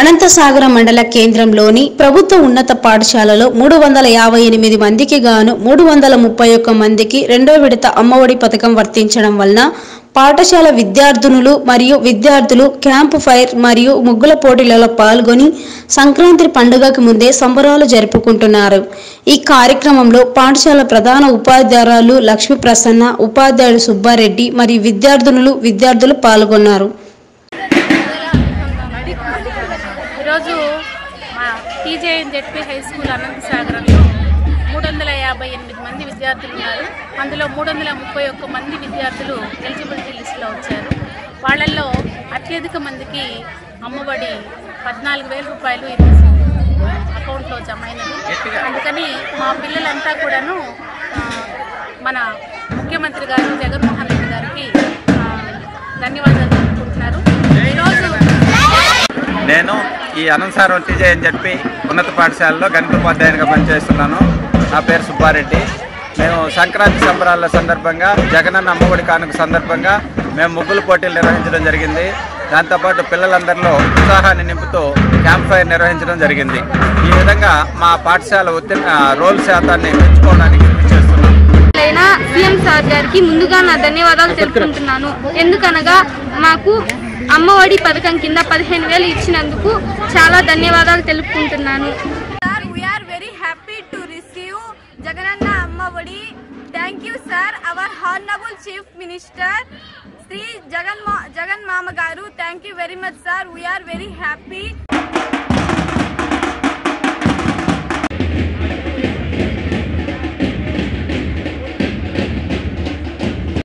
అనంతసాగర మండల కేంద్రంలోని ప్రభుత్వ ఉన్నత పాఠశాలలో మూడు వందల యాభై ఎనిమిది మందికి గాను మూడు వందల ముప్పై ఒక్క మందికి రెండో విడత అమ్మఒడి పథకం వర్తించడం వలన పాఠశాల విద్యార్థినులు మరియు విద్యార్థులు క్యాంపు ఫైర్ మరియు ముగ్గుల పోటీలలో పాల్గొని సంక్రాంతి పండుగకి ముందే సంబరాలు జరుపుకుంటున్నారు ఈ కార్యక్రమంలో పాఠశాల ప్రధాన ఉపాధ్యాయురాలు లక్ష్మీ ప్రసన్న ఉపాధ్యాయుడు సుబ్బారెడ్డి మరియు విద్యార్థినులు విద్యార్థులు పాల్గొన్నారు ఈరోజు మా టీజేఎన్ జెడ్పీ హై స్కూల్ అనంతసాగరంలో మూడు వందల యాభై ఎనిమిది మంది విద్యార్థులు ఉన్నారు అందులో మూడు వందల ముప్పై ఒక్క మంది విద్యార్థులు ఎలిజిబిలిటీ లిస్టులో వచ్చారు వాళ్ళల్లో అత్యధిక మందికి అమ్మఒడి పద్నాలుగు వేల రూపాయలు ఈరోజు అకౌంట్లో జమ అయినది అందుకని మా పిల్లలంతా కూడాను ఆ, మన ముఖ్యమంత్రి గారు జగన్మోహన్ రెడ్డి గారికి ఆ, ధన్యవాదాలు తెలుపుకుంటున్నారు ఈరోజు నేను ఈ అనంతసారం టీజే అని చెప్పి ఉన్నత పాఠశాలలో గణిత ఉపాధ్యాయునిగా పనిచేస్తున్నాను నా పేరు సుబ్బారెడ్డి మేము సంక్రాంతి సంబరాల సందర్భంగా జగనన్న అమ్మఒడి కానుక సందర్భంగా మేము ముగ్గుల పోటీలు నిర్వహించడం జరిగింది దాంతోపాటు పిల్లలందరిలో ఉత్సాహాన్ని నింపుతూ క్యాంప్ ఫైర్ నిర్వహించడం జరిగింది ఈ విధంగా మా పాఠశాల ఉత్తీర్ణ రోల్ శాతాన్ని పెంచుకోవడానికి కృషి చేస్తున్నాం అయిన సీఎం సార్ గారికి ముందుగా నా ధన్యవాదాలు తెలుపుకుంటున్నాను ఎందుకనగా మాకు అమ్మఒడి పథకం కింద పదిహేను వేలు ఇచ్చినందుకు చాలా ధన్యవాదాలు తెలుపుకుంటున్నాను sir we are very happy to receive Jaganna Ammavodi thank you sir our honourable chief minister Shri Jagan Jagan మామ గారు thank you very much sir we are very happy